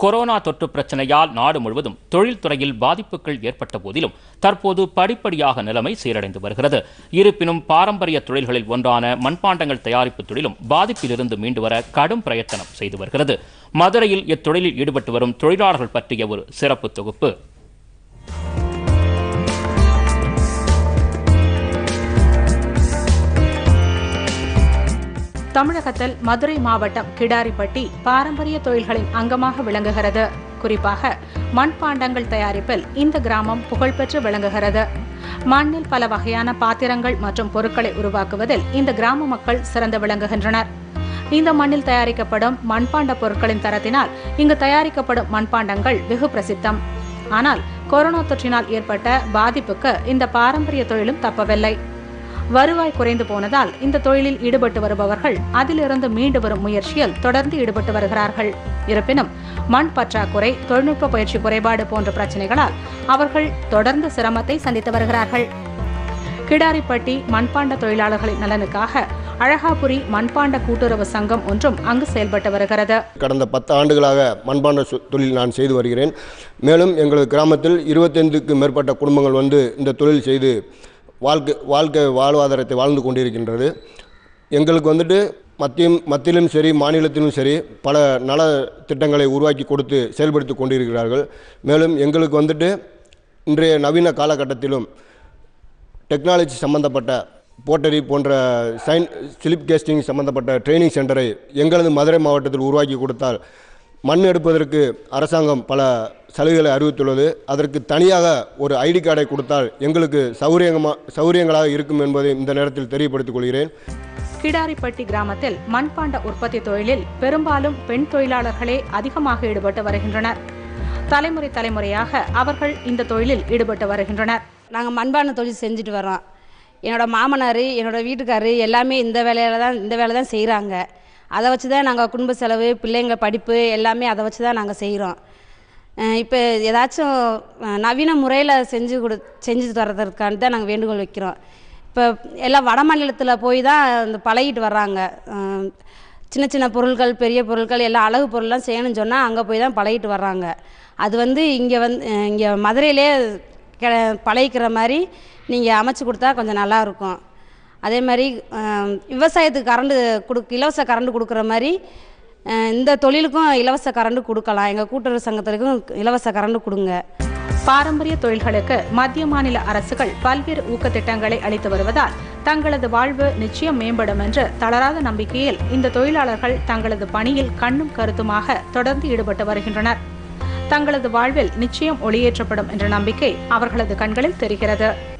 corona தொற்று பிரச்சனையால் நாடு முழுவதும் தொழில்துறையில் பாதிப்புகள் ஏற்பட்ட போதிலும் தற்போது படிப்படியாக நிலைமை சீரடைந்து வருகிறது இருப்பினும் பாரம்பரிய தொழில்களில் ஒன்றான மண்பாண்டங்கள் தயாரிப்பு தொழிலும் பாதிப்பிலிருந்து மீண்டு வர கடும் பிரயத்தனம் செய்து வருகிறது மதுரையில் இத்தொழிலில் ஈடுபட்டு வரும் தொழிலாளர்கள் பற்றிய ஒரு சிறப்பு தொகுப்பு தமிழகத்தில் மதுரை மாவட்டம் கிடாரிப்பட்டி பாரம்பரிய தொழில்களின் அங்கமாக விளங்குகிறது குறிப்பாக மண்பாண்டங்கள் தயாரிப்பில் இந்த கிராமம் புகழ்பெற்று விளங்குகிறது மண்ணில் பல வகையான பாத்திரங்கள் மற்றும் பொருட்களை உருவாக்குவதில் இந்த கிராம மக்கள் சிறந்து விளங்குகின்றனர் இந்த மண்ணில் தயாரிக்கப்படும் மண்பாண்ட பொருட்களின் தரத்தினால் இங்கு தயாரிக்கப்படும் மண்பாண்டங்கள் வெகு பிரசித்தம் ஆனால் கொரோனா தொற்றினால் ஏற்பட்ட பாதிப்புக்கு இந்த பாரம்பரிய தொழிலும் தப்பவில்லை வருவாய் குறைந்து போனதால் இந்த தொழிலில் ஈடுபட்டு வருபவர்கள் அதிலிருந்து மீண்டு வரும் முயற்சியில் தொடர்ந்து ஈடுபட்டு வருகிறார்கள் இருப்பினும் மண் பற்றாக்குறை தொழில்நுட்ப பயிற்சி குறைபாடு போன்ற பிரச்சனைகளால் அவர்கள் தொடர்ந்து சிரமத்தை சந்தித்து வருகிறார்கள் கிடாரிப்பட்டி மண்பாண்ட தொழிலாளர்களின் நலனுக்காக அழகாபுரி மண்பாண்ட கூட்டுறவு சங்கம் ஒன்றும் அங்கு செயல்பட்டு வருகிறது கடந்த பத்து ஆண்டுகளாக மண்பாண்ட சு- தொழில் நான் செய்து வருகிறேன் மேலும் எங்களது கிராமத்தில் இருபத்தைந்துக்கு மேற்பட்ட குடும்பங்கள் வந்து இந்த தொழில் செய்து வாழ்க்கை வாழ்க்கை வாழ்வாதாரத்தை வாழ்ந்து கொண்டிருக்கின்றது எங்களுக்கு வந்துட்டு மத்தியும் மத்தியிலும் சரி மாநிலத்திலும் சரி பல நல திட்டங்களை உருவாக்கி கொடுத்து செயல்படுத்தி கொண்டிருக்கிறார்கள் மேலும் எங்களுக்கு வந்துட்டு இன்றைய நவீன காலகட்டத்திலும் டெக்னாலஜி சம்பந்தப்பட்ட போட்டரி போன்ற சைன் ஸ்லிப் கேஸ்டிங் சம்பந்தப்பட்ட ட்ரைனிங் சென்டரை எங்களது மதுரை மாவட்டத்தில் உருவாக்கி கொடுத்தால் மண் எடுப்பதற்கு அரசாங்கம் பல சலுகைகளை அறிவித்துள்ளது அதற்கு தனியாக ஒரு ஐடி கார்டை கொடுத்தால் எங்களுக்கு சௌரியங்கமாக சௌரியங்களாக இருக்கும் என்பதை இந்த நேரத்தில் தெரியப்படுத்திக் கொள்கிறேன் கிடாரிப்பட்டி கிராமத்தில் மண்பாண்ட உற்பத்தி தொழிலில் பெரும்பாலும் பெண் தொழிலாளர்களே அதிகமாக ஈடுபட்டு வருகின்றனர் தலைமுறை தலைமுறையாக அவர்கள் இந்த தொழிலில் ஈடுபட்டு வருகின்றனர் நாங்கள் மண்பானை தொழில் செஞ்சுட்டு வரோம் என்னோட மாமனார் என்னோட வீட்டுக்காரு எல்லாமே இந்த வேலையில தான் இந்த வேலை தான் செய்கிறாங்க அதை வச்சு தான் நாங்கள் குடும்ப செலவு பிள்ளைங்க படிப்பு எல்லாமே அதை வச்சு தான் நாங்கள் செய்கிறோம் இப்போ ஏதாச்சும் அஹ், நவீன முறையில் செஞ்சு கொடு செஞ்சு தரதற்கான தான் நாங்கள் வேண்டுகோள் வைக்கிறோம் இப்போ எல்லாம் வட மாநிலத்தில் போய் தான் இந்த பழகிட்டு வர்றாங்க அஹ், சின்ன சின்ன பொருட்கள் பெரிய பொருட்கள் எல்லாம் அழகு பொருள்லாம் செய்யணும்னு சொன்னால் அங்கே போய் தான் பழகிட்டு வர்றாங்க அது வந்து இங்கே வந்து இங்கே மதுரையிலே கெ பழகிக்கிற மாதிரி நீங்கள் அமைச்சு கொடுத்தா கொஞ்சம் நல்லா இருக்கும் அதே மாதிரி அஹ், விவசாயத்துக்கு கரண்டு கொடு இலவச கரண்டு கொடுக்குற மாதிரி அஹ், இந்த தொழிலுக்கும் இலவச கரண்டு கொடுக்கலாம் எங்கள் கூட்டுறவு சங்கத்திற்கும் இலவச கரண்டு கொடுங்க பாரம்பரிய தொழில்களுக்கு மத்திய மாநில அரசுகள் பல்வேறு ஊக்கத்திட்டங்களை அளித்து வருவதால் தங்களது வாழ்வு நிச்சயம் மேம்படும் என்று தளராத நம்பிக்கையில் இந்த தொழிலாளர்கள் தங்களது பணியில் கண்ணும் கருத்துமாக தொடர்ந்து ஈடுபட்டு வருகின்றனர் தங்களது வாழ்வில் நிச்சயம் ஒளியேற்றப்படும் என்ற நம்பிக்கை அவர்களது கண்களில் தெரிகிறது